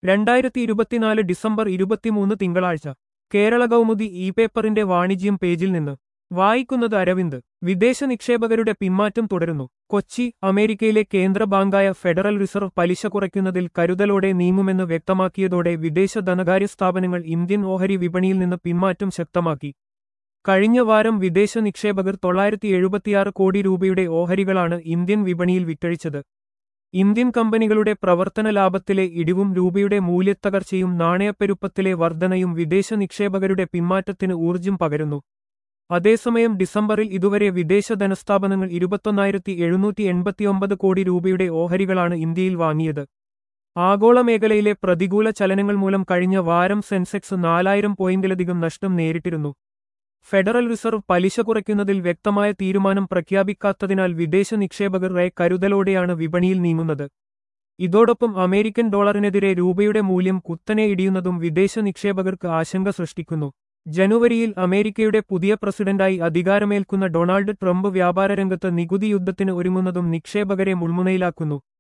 രണ്ടായിരത്തി ഇരുപത്തിനാല് ഡിസംബർ ഇരുപത്തിമൂന്ന് തിങ്കളാഴ്ച കേരള കൗമുദി ഇ പേപ്പറിന്റെ വാണിജ്യം പേജിൽ നിന്ന് വായിക്കുന്നത് അരവിന്ദ് വിദേശ നിക്ഷേപകരുടെ പിന്മാറ്റം തുടരുന്നു കൊച്ചി അമേരിക്കയിലെ കേന്ദ്ര ബാങ്കായ ഫെഡറൽ റിസർവ് പലിശ കുറയ്ക്കുന്നതിൽ കരുതലോടെ നീങ്ങുമെന്ന് വ്യക്തമാക്കിയതോടെ വിദേശ ധനകാര്യ സ്ഥാപനങ്ങൾ ഇന്ത്യൻ ഓഹരി വിപണിയിൽ നിന്ന് പിന്മാറ്റം ശക്തമാക്കി കഴിഞ്ഞ വാരം വിദേശ നിക്ഷേപകർ തൊള്ളായിരത്തി എഴുപത്തിയാറ് കോടി രൂപയുടെ ഓഹരികളാണ് ഇന്ത്യൻ വിപണിയിൽ വിറ്റഴിച്ചത് ഇന്ത്യൻ കമ്പനികളുടെ പ്രവർത്തന ലാഭത്തിലെ ഇടിവും രൂപയുടെ മൂല്യത്തകർച്ചയും നാണയപ്പെരുപ്പത്തിലെ വർധനയും വിദേശ നിക്ഷേപകരുടെ പിന്മാറ്റത്തിന് ഊർജ്ജം പകരുന്നു അതേസമയം ഡിസംബറിൽ ഇതുവരെ വിദേശ ധനസ്ഥാപനങ്ങൾ ഇരുപത്തൊന്നായിരത്തി എഴുന്നൂറ്റി എൺപത്തിയൊമ്പത് കോടി രൂപയുടെ ഓഹരികളാണ് ഇന്ത്യയിൽ വാങ്ങിയത് ആഗോള മേഖലയിലെ പ്രതികൂല ചലനങ്ങൾ മൂലം കഴിഞ്ഞ വാരം സെൻസെക്സ് നാലായിരം പോയിന്റിലധികം നഷ്ടം നേരിട്ടിരുന്നു ഫെഡറൽ റിസർവ് പലിശ കുറയ്ക്കുന്നതിൽ വ്യക്തമായ തീരുമാനം പ്രഖ്യാപിക്കാത്തതിനാൽ വിദേശ നിക്ഷേപകർ കരുതലോടെയാണ് വിപണിയിൽ നീങ്ങുന്നത് ഇതോടൊപ്പം അമേരിക്കൻ ഡോളറിനെതിരെ രൂപയുടെ മൂല്യം കുത്തനെ ഇടിയുന്നതും വിദേശ നിക്ഷേപകർക്ക് ആശങ്ക സൃഷ്ടിക്കുന്നു ജനുവരിയിൽ അമേരിക്കയുടെ പുതിയ പ്രസിഡന്റായി അധികാരമേൽക്കുന്ന ഡൊണാൾഡ് ട്രംപ് വ്യാപാര രംഗത്ത് നികുതി യുദ്ധത്തിന് ഒരുങ്ങുന്നതും നിക്ഷേപകരെ മുൾമുനയിലാക്കുന്നു